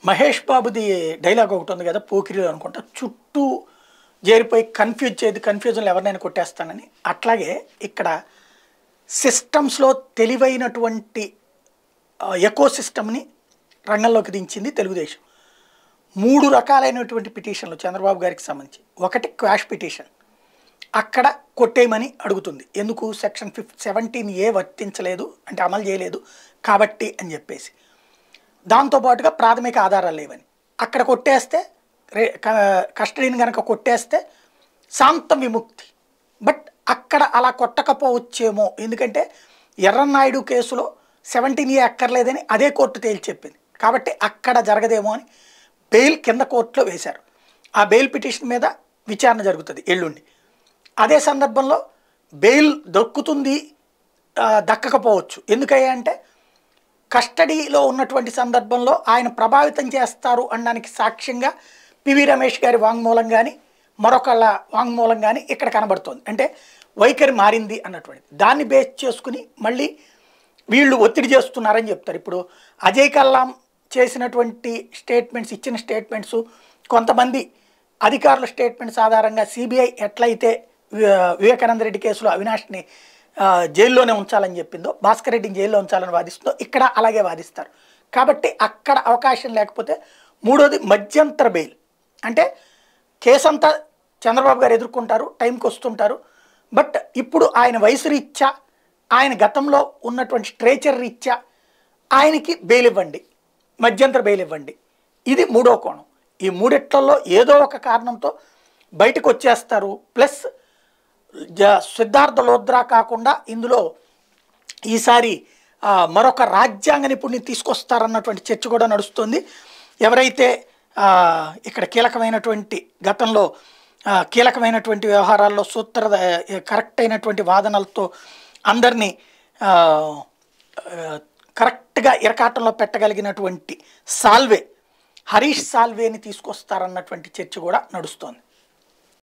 మహేష్ బాబుది డైలాగ్ ఒకటి ఉంది కదా పోకిరిలో అనుకుంటా చుట్టూ చేరిపోయి కన్ఫ్యూజ్ చేయదు కన్ఫ్యూజన్లు ఎవరినైనా కొట్టేస్తానని అట్లాగే ఇక్కడ సిస్టమ్స్లో తెలివైనటువంటి ఎకో సిస్టమ్ని రంగంలోకి దించింది తెలుగుదేశం మూడు రకాలైనటువంటి పిటిషన్లు చంద్రబాబు గారికి సంబంధించి ఒకటి క్వాష్ పిటిషన్ అక్కడ కొట్టేయమని అడుగుతుంది ఎందుకు సెక్షన్ ఫిఫ్ సెవెంటీన్ ఏ వర్తించలేదు అంటే అమలు చేయలేదు కాబట్టి అని చెప్పేసి దాంతోపాటుగా ప్రాథమిక ఆధారాలు లేవని అక్కడ కొట్టేస్తే రే క- కస్టడీని కనుక కొట్టేస్తే శాంతం విముక్తి బట్ అక్కడ అలా కొట్టకపోవచ్చేమో ఎందుకంటే ఎర్రన్నాయుడు కేసులో సెవెంటీన్ ఏ అక్కర్లేదని అదే కోర్టు తేల్చి చెప్పింది కాబట్టి అక్కడ జరగదేమో అని బెయిల్ కింద కోర్టులో వేశారు ఆ బెయిల్ పిటిషన్ మీద విచారణ జరుగుతుంది ఎల్లుండి అదే సందర్భంలో బెయిల్ దొక్కుతుంది ఆ, దక్కకపోవచ్చు ఎందుకయ్యా అంటే కస్టడీలో ఉన్నటువంటి సందర్భంలో ఆయన ప్రభావితం చేస్తారు అనడానికి సాక్ష్యంగా పివి రమేష్ గారి వాంగ్మూలం కానీ మరొకళ్ళ వాంగ్మూలం కానీ ఇక్కడ కనబడుతోంది అంటే వైఖరి మారింది అన్నటువంటిది దాన్ని బేస్ చేసుకుని మళ్ళీ వీళ్ళు ఒత్తిడి చేస్తున్నారని చెప్తారు ఇప్పుడు అజయ్ కల్లాం చేసినటువంటి స్టేట్మెంట్స్ ఇచ్చిన స్టేట్మెంట్స్ కొంతమంది అధికారుల స్టేట్మెంట్స్ ఆధారంగా సిబిఐ ఎట్లయితే వి- వివేకానంద రెడ్డి కేసులో అవినాష్ని ఆ, జైల్లోనే ఉంచాలని చెప్పిందో భాస్కర్ రెడ్డిని జైల్లో ఉంచాలని వాదిస్తుందో ఇక్కడ అలాగే వాదిస్తారు కాబట్టి అక్కడ అవకాశం లేకపోతే మూడోది మధ్యంతర బెయిల్ అంటే కేసు అంతా చంద్రబాబు గారు ఎదుర్కొంటారు టైంకి వస్తుంటారు బట్ ఇప్పుడు ఆయన వయసు రీత్యా ఆయన గతంలో ఉన్నటువంటి స్ట్రేచర్ రీత్యా ఆయనకి బెయిల్ ఇవ్వండి మధ్యంతర బెయిల్ ఇవ్వండి ఇది మూడో కోణం ఈ మూడిట్లలో ఏదో ఒక కారణంతో బయటకు వచ్చేస్తారు ప్లస్ జ- సిద్ధార్థ లోద్రా కాకుండా ఇందులో ఈసారి ఆ, మరొక రాజ్యాంగ నిపుణుని తీసుకొస్తారన్నటువంటి చర్చ కూడా నడుస్తుంది ఎవరైతే ఆ, ఇక్కడ కీలకమైనటువంటి గతంలో ఆ, కీలకమైనటువంటి వ్యవహారాల్లో సూత్ర కరెక్ట్ అయినటువంటి వాదనలతో అందరినీ ఆ, ఆ, కరెక్ట్గా ఇరకాటంలో పెట్టగలిగినటువంటి సాల్వే హరీష్ సాల్వేని తీసుకొస్తారన్నటువంటి చర్చ కూడా నడుస్తోంది